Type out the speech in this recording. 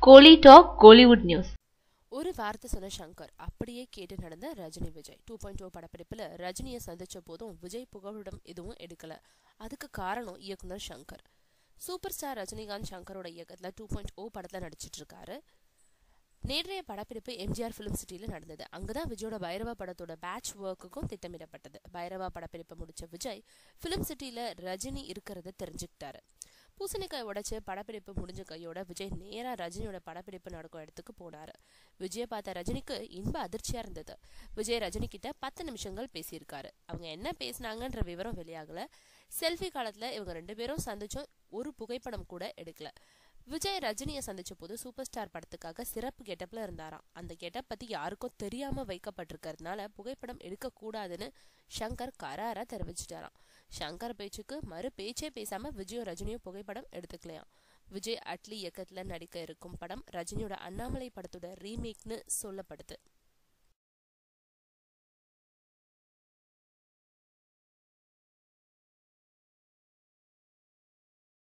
கோலி talk Kollywood news ஒரு வார்த்தை சொன்ன சங்கர் அப்படியே கேட்டு நடந்த Rajini Vijay two point oh படப்பிடிப்புல ரஜினியை சந்திச்ச போதும் விஜய் புகழிடம் எதுவும் எடுக்கல அதுக்கு காரணம் இயக்குனர் சங்கர் சூப்பர் ஸ்டார் ரஜினிகாந்த் சங்கரோட இயக்கத்துல டூ பாயிண்ட் ஓ படத்துல நடிச்சிட்டு இருக்காரு நேற்றைய படப்பிடிப்பு எம்ஜிஆர் ஃபிலிம் சிட்டியில நடந்தது அங்கதான் விஜயோட பைரவா படத்தோட பேட்ச் ஒர்க்குக்கும் திட்டமிடப்பட்டது பைரவா படப்பிடிப்பு முடிச்ச விஜய் ஃபிலிம் சிட்டியில ரஜினி இருக்கிறத தெரிஞ்சுக்கிட்டாரு பூசணிக்காய் உடைச்சு படப்பிடிப்பு முடிஞ்ச கையோட விஜய் நேரா ரஜினியோட படப்பிடிப்பு நடக்கும் இடத்துக்கு போனாரு விஜய பார்த்த ரஜினிக்கு இன்ப அதிர்ச்சியா இருந்தது விஜய் ரஜினி கிட்ட பத்து நிமிஷங்கள் பேசியிருக்காரு அவங்க என்ன பேசினாங்கன்ற விவரம் வெளியாகல செல்ஃபி காலத்துல இவங்க ரெண்டு பேரும் சந்திச்சும் ஒரு புகைப்படம் கூட எடுக்கல விஜய் ரஜினியை சந்திச்ச போது சூப்பர் ஸ்டார் படத்துக்காக சிறப்பு கெட்டப்ல இருந்தாராம் அந்த கெட்டப் பத்தி யாருக்கும் தெரியாம வைக்கப்பட்டிருக்கிறதுனால புகைப்படம் எடுக்க கூடாதுன்னு சங்கர் கராரா தெரிவிச்சிட்டாராம் சங்கர் பேச்சுக்கு மறு பேச்சே பேசாம விஜயும் ரஜினியும் புகைப்படம் எடுத்துக்கலையாம் விஜய் அட்லி இயக்கத்துல நடிக்க இருக்கும் படம் ரஜினியோட அண்ணாமலை படத்தோட ரீமேக்னு சொல்லப்படுது